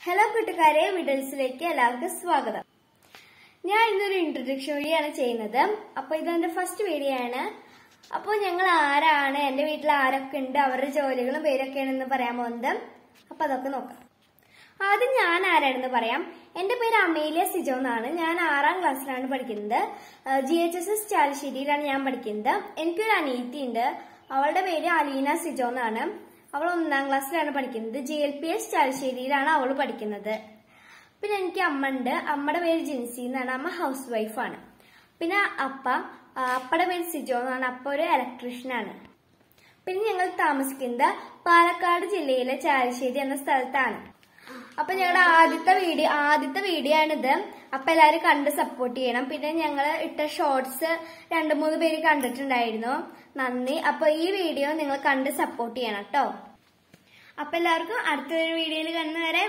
hello കൂട്ടുകാരെ വിഡൽസിലേക്ക് എല്ലാവർക്കും സ്വാഗതം ഞാൻ ഇന്നൊരു ഇൻട്രൊഡക്ഷൻ വീഡിയോ ആണ് ചെയ്യുന്നത് അപ്പൊ ഇതെന്റെ ഫസ്റ്റ് വീഡിയോ ആണ് അപ്പോൾ ഞങ്ങൾ ആരാണ് എന്റെ വീട്ടിൽ ആരൊക്കെ ഉണ്ട് അവരുടെ ജോലികളും പേരൊക്കെയാണെന്ന് പറയാൻ പോകുന്നത് അപ്പൊ അതൊക്കെ നോക്കാം ആദ്യം ഞാൻ ആരാണെന്ന് പറയാം എന്റെ പേര് അമേലിയ സിജോ എന്നാണ് ഞാൻ ആറാം ക്ലാസ്സിലാണ് പഠിക്കുന്നത് ജി എച്ച് എസ് എസ് ചാലശ്ശേരിയിലാണ് ഞാൻ പഠിക്കുന്നത് എനിക്കൊരു അനീതി ഉണ്ട് അവളുടെ പേര് അലീന സിജോ എന്നാണ് അവൾ ഒന്നാം ക്ലാസ്സിലാണ് പഠിക്കുന്നത് ജി എൽ പി എസ് ചാലശ്ശേരിയിലാണ് അവൾ പഠിക്കുന്നത് പിന്നെ എനിക്ക് അമ്മ ഉണ്ട് അമ്മയുടെ പേര് ജിൻസി എന്നാണ് അമ്മ ഹൗസ് വൈഫാണ് പിന്നെ അപ്പ ആ, അപ്പയുടെ പേര് സിജോ എന്നാണ് അപ്പ ഒരു ഇലക്ട്രീഷ്യനാണ് പിന്നെ ഞങ്ങൾ താമസിക്കുന്നത് പാലക്കാട് ജില്ലയിലെ ചാലശ്ശേരി എന്ന സ്ഥലത്താണ് അപ്പൊ ഞങ്ങളുടെ ആദ്യത്തെ വീഡിയോ ആദ്യത്തെ വീഡിയോ ആണിത് അപ്പൊ എല്ലാവരും കണ്ട് സപ്പോർട്ട് ചെയ്യണം പിന്നെ ഞങ്ങൾ ഇട്ട ഷോർട്സ് രണ്ടു മൂന്ന് പേര് കണ്ടിട്ടുണ്ടായിരുന്നു നന്ദി അപ്പൊ ഈ വീഡിയോ നിങ്ങൾ കണ്ട് സപ്പോർട്ട് ചെയ്യണം കേട്ടോ അപ്പൊ എല്ലാവർക്കും അടുത്തൊരു വീഡിയോയിൽ കാണുന്നവരെ